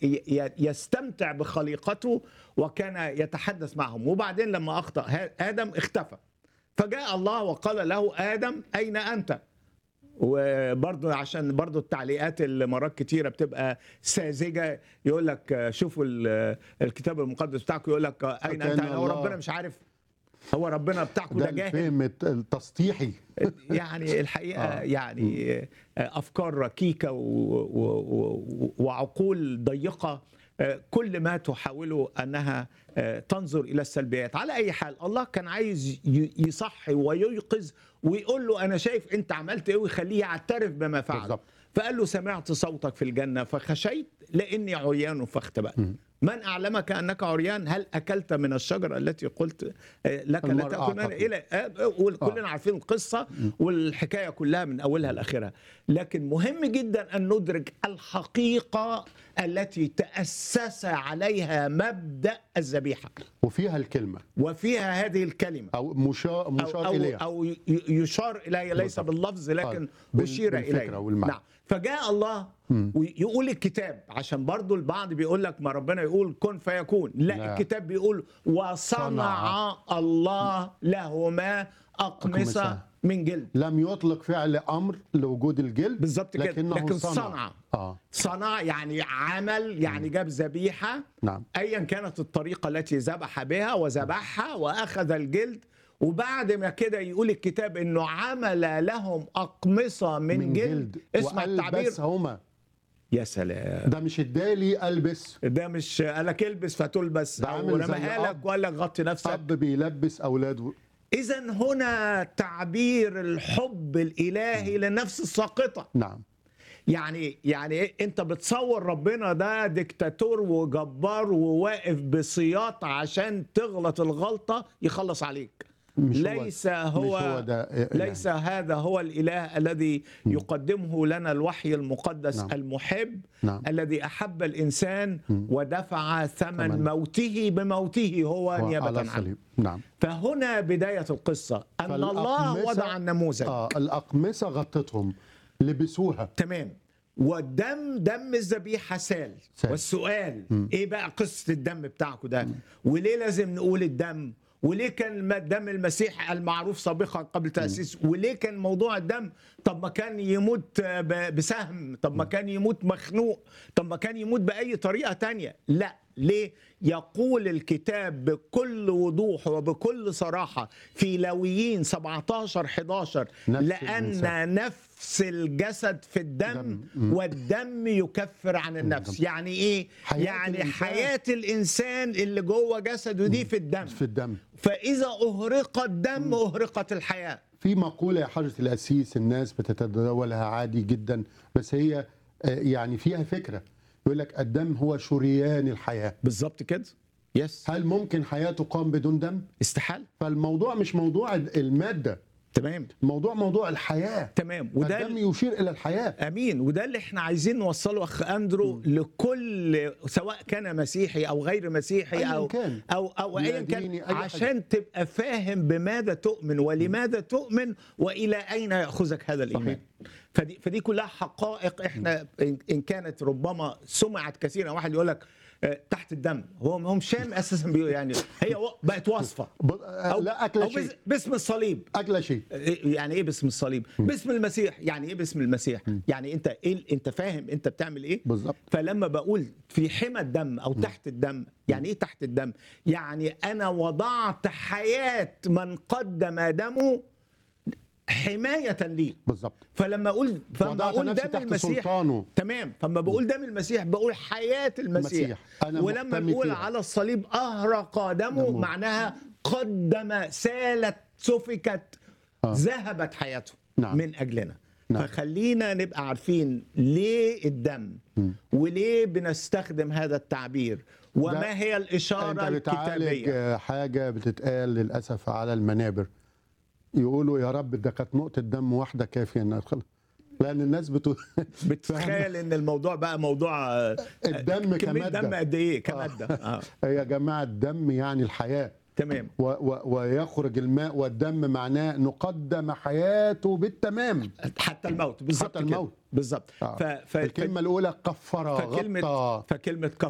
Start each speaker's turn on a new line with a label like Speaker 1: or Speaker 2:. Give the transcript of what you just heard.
Speaker 1: ي- ي- يستمتع بخليقته وكان يتحدث معهم وبعدين لما اخطا ها- ادم اختفى فجاء الله وقال له ادم اين انت وبرضه عشان برضه التعليقات اللي مرات كتيره بتبقى ساذجه يقول لك آه، شوفوا ال- الكتاب المقدس بتاعكم يقول لك آه، اين انت
Speaker 2: فكان
Speaker 1: هو
Speaker 2: الله-
Speaker 1: ربنا مش عارف هو ربنا بتاعكم
Speaker 2: ده
Speaker 1: ده جاهل
Speaker 2: الفهم الت- التسطيحي
Speaker 1: يعني الحقيقه
Speaker 2: آه.
Speaker 1: يعني آه، افكار ركيكه و- و- و- وعقول ضيقه آه، كل ما تحاول انها آه، تنظر الى السلبيات على اي حال الله كان عايز ي- يصحي وييقظ ويقول له انا شايف انت عملت ايه ويخليه يعترف بما فعل
Speaker 2: بالظبط.
Speaker 1: فقال له سمعت صوتك في الجنه فخشيت لاني عريان فاختبأت من اعلمك انك عريان هل اكلت من الشجره التي قلت آه، لك لا
Speaker 2: المرأة
Speaker 1: تاكل منها
Speaker 2: أعتقد.
Speaker 1: الى آه، وكلنا عارفين القصه والحكايه كلها من اولها لاخرها لكن مهم جدا ان ندرك الحقيقه التي تاسس عليها مبدا الذبيحه
Speaker 2: وفيها الكلمه
Speaker 1: وفيها هذه الكلمه
Speaker 2: او مشار
Speaker 1: أو,
Speaker 2: مشار
Speaker 1: أو,
Speaker 2: اليها
Speaker 1: أو ي- يشار إليه ليس
Speaker 2: بالضبط.
Speaker 1: باللفظ لكن
Speaker 2: آه، بال-
Speaker 1: أشير
Speaker 2: بالفكرة
Speaker 1: إليه
Speaker 2: والمعنى.
Speaker 1: نعم فجاء الله ويقول الكتاب عشان برضو البعض بيقول لك ما ربنا يقول كن فيكون لا,
Speaker 2: لا.
Speaker 1: الكتاب بيقول وصنع
Speaker 2: صنع.
Speaker 1: الله لهما أقمصة
Speaker 2: أقمصة.
Speaker 1: من جلد
Speaker 2: لم يطلق فعل امر لوجود الجلد
Speaker 1: بالظبط كده
Speaker 2: لكنه
Speaker 1: لكن
Speaker 2: صنع,
Speaker 1: صنع
Speaker 2: اه
Speaker 1: صنع يعني عمل يعني جاب ذبيحة
Speaker 2: نعم
Speaker 1: ايا كانت الطريقه التي ذبح بها وذبحها واخذ الجلد وبعد ما كده يقول الكتاب انه عمل لهم اقمصه من,
Speaker 2: من
Speaker 1: جلد,
Speaker 2: جلد
Speaker 1: اسمع التعبير
Speaker 2: والبسهما
Speaker 1: يا سلام
Speaker 2: ده مش ادالي البس
Speaker 1: ده مش قالك البس فتلبس
Speaker 2: ده
Speaker 1: او
Speaker 2: عامل زي
Speaker 1: رماها لك
Speaker 2: أب.
Speaker 1: وقال لك غطي نفسك
Speaker 2: اب بيلبس اولاده
Speaker 1: اذا هنا تعبير الحب الالهي للنفس الساقطه
Speaker 2: نعم
Speaker 1: يعني يعني إيه؟ انت بتصور ربنا ده ديكتاتور وجبار وواقف بسياط عشان تغلط الغلطه يخلص عليك
Speaker 2: مش هو-
Speaker 1: ليس هو,
Speaker 2: مش هو ده إله.
Speaker 1: ليس هذا هو الاله الذي يقدمه لنا الوحي المقدس
Speaker 2: نعم.
Speaker 1: المحب
Speaker 2: نعم.
Speaker 1: الذي احب الانسان ودفع ثمن
Speaker 2: ثمن.
Speaker 1: موته بموته هو
Speaker 2: هو
Speaker 1: نيابه
Speaker 2: على
Speaker 1: عنه
Speaker 2: الصليب نعم
Speaker 1: فهنا بدايه القصه ان الله
Speaker 2: فالأقمصة-
Speaker 1: وضع النموذج
Speaker 2: اه الاقمصه غطتهم لبسوها
Speaker 1: تمام والدم دم الذبيحه سال
Speaker 2: سال.
Speaker 1: والسؤال ايه بقى قصه الدم بتاعكم ده وليه لازم نقول الدم وليه كان الم- دم المسيح المعروف سابقا قبل تاسيس وليه كان موضوع الدم طب ما كان يموت ب- بسهم طب ما كان يموت مخنوق طب ما كان يموت باي طريقه تانية لا ليه يقول الكتاب بكل وضوح وبكل صراحه في لويين 17 11
Speaker 2: نفس
Speaker 1: لان
Speaker 2: الإنسان.
Speaker 1: نفس الجسد في الدم والدم يكفر عن النفس يعني ايه
Speaker 2: حياة
Speaker 1: يعني
Speaker 2: الإنسان.
Speaker 1: حياة الإنسان اللي جوه جسده دي في الدم
Speaker 2: في الدم
Speaker 1: فإذا أهرق الدم أهرقت الحياة
Speaker 2: في مقولة يا حضرة الأسيس الناس بتتداولها عادي جدا بس هي آه، يعني فيها فكرة يقول لك الدم هو شريان الحياة
Speaker 1: بالظبط كده يس
Speaker 2: هل ممكن حياة تقام بدون دم؟
Speaker 1: استحال
Speaker 2: فالموضوع مش موضوع المادة
Speaker 1: تمام
Speaker 2: الموضوع موضوع الحياة
Speaker 1: تمام وده
Speaker 2: الدم يشير إلى الحياة
Speaker 1: امين وده اللي احنا عايزين نوصله اخ اندرو لكل سواء كان مسيحي او غير مسيحي
Speaker 2: أياً
Speaker 1: او
Speaker 2: كان.
Speaker 1: او او ايا كان
Speaker 2: ديني، أي حاجة.
Speaker 1: عشان تبقى فاهم بماذا تؤمن ولماذا تؤمن والى اين ياخذك هذا الايمان فدي فدي كلها حقائق احنا إن- ان كانت ربما سمعت كثيرا واحد يقول لك آه، تحت الدم هو هو مش فاهم اساسا بيقول يعني هي و- بقت وصفه
Speaker 2: ب- آه، لا أكل
Speaker 1: أو
Speaker 2: شيء
Speaker 1: بس- باسم الصليب
Speaker 2: أكل شيء
Speaker 1: يعني ايه باسم الصليب باسم المسيح يعني ايه باسم المسيح يعني انت ايه انت فاهم انت بتعمل ايه
Speaker 2: بالظبط.
Speaker 1: فلما بقول في حمى الدم او تحت الدم يعني ايه تحت الدم يعني انا وضعت حياه من قدم دمه حمايه لي
Speaker 2: بالظبط
Speaker 1: فلما اقول فلما
Speaker 2: وضعت
Speaker 1: اقول
Speaker 2: نفسي
Speaker 1: دم
Speaker 2: تحت
Speaker 1: المسيح
Speaker 2: سلطانه.
Speaker 1: تمام فلما بقول دم المسيح بقول حياه المسيح
Speaker 2: المسيح. أنا
Speaker 1: ولما
Speaker 2: محتمي
Speaker 1: نقول
Speaker 2: فيها.
Speaker 1: على الصليب اهرق دمه
Speaker 2: دمه.
Speaker 1: معناها قدم سالت سفكت ذهبت حياته
Speaker 2: نعم.
Speaker 1: من اجلنا
Speaker 2: نعم.
Speaker 1: فخلينا نبقى عارفين ليه الدم وليه بنستخدم هذا التعبير وما هي الاشاره
Speaker 2: انت بتعالج
Speaker 1: الكتابيه
Speaker 2: آه، حاجه بتتقال للاسف على المنابر يقولوا يا رب ده كانت نقطه دم واحده كافيه انها تخلص لان الناس بتقول
Speaker 1: بتتخيل ان الموضوع بقى موضوع آه،
Speaker 2: الدم
Speaker 1: كميه
Speaker 2: كمادة.
Speaker 1: دم قد ايه كماده آه.
Speaker 2: يا جماعه الدم يعني الحياه
Speaker 1: تمام
Speaker 2: و و ويخرج الماء والدم معناه نقدم حياته بالتمام
Speaker 1: حتى الموت بالظبط
Speaker 2: حتى
Speaker 1: كده.
Speaker 2: الموت.
Speaker 1: بالظبط
Speaker 2: آه.
Speaker 1: ف... ف...
Speaker 2: الكلمة الأولى كفر
Speaker 1: فكلمة
Speaker 2: غطى
Speaker 1: فكلمة